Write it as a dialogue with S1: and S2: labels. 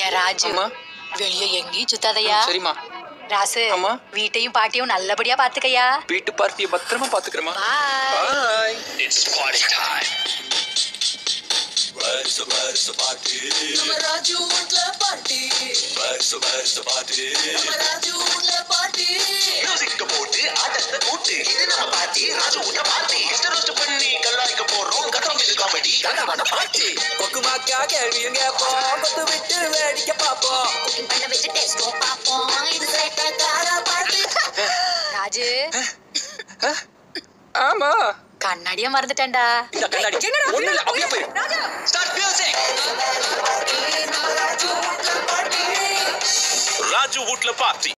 S1: ஏ ராஜு
S2: அம்மா.
S1: வெளியே எங்கேயும் சுத்தாதையா
S2: சரிம்மா
S1: ராசு
S2: அம்மா.
S1: வீட்டையும் பாட்டியும் நல்லபடியா பாத்துக்கையா
S2: வீட்டு பார்ட்டியை பத்திரமா பாத்துக்கிறேமா
S1: பாய்
S2: பாய்
S3: It's party time.
S4: வருஷ வருஷ பாட்டு
S5: நம்ம ராஜு வீட்ல பாட்டி
S4: வருஷ வருஷ பாட்டு
S5: நம்ம ராஜு வீட்ல பாட்டி
S3: மியூசிக்க போட்டு ஆட்டத்தை கூட்டு இது நம்ம பாட்டி ராஜு உன்ன பாட்டி இஷ்ட ரோஸ்ட் பண்ணி கல்லாய்க்க போறோம் கட்டம் இது காமெடி கனவான பாட்டி
S6: கொக்குமாக்கா கேள்வியும் கேட்போம் கொத்து விட்டு வேடிக்கை பார்ப்போம்
S5: குக்கிங் பண்ண வச்சு டேஸ்டும் பார்ப்போம் இது சேட்டக்கார பாட்டி
S1: ராஜு
S2: ஆமா
S1: கண்ணாடிய மறந்துட்டேன்டா
S2: இந்த கண்ணாடி ஒண்ணு இல்ல அப்படியே போயிரு
S3: ஸ்டார்ட் மியூசிக்
S5: நம்ம ராஜு வீட்ல பாட்டி
S3: ராஜு வீட்ல பாட்டி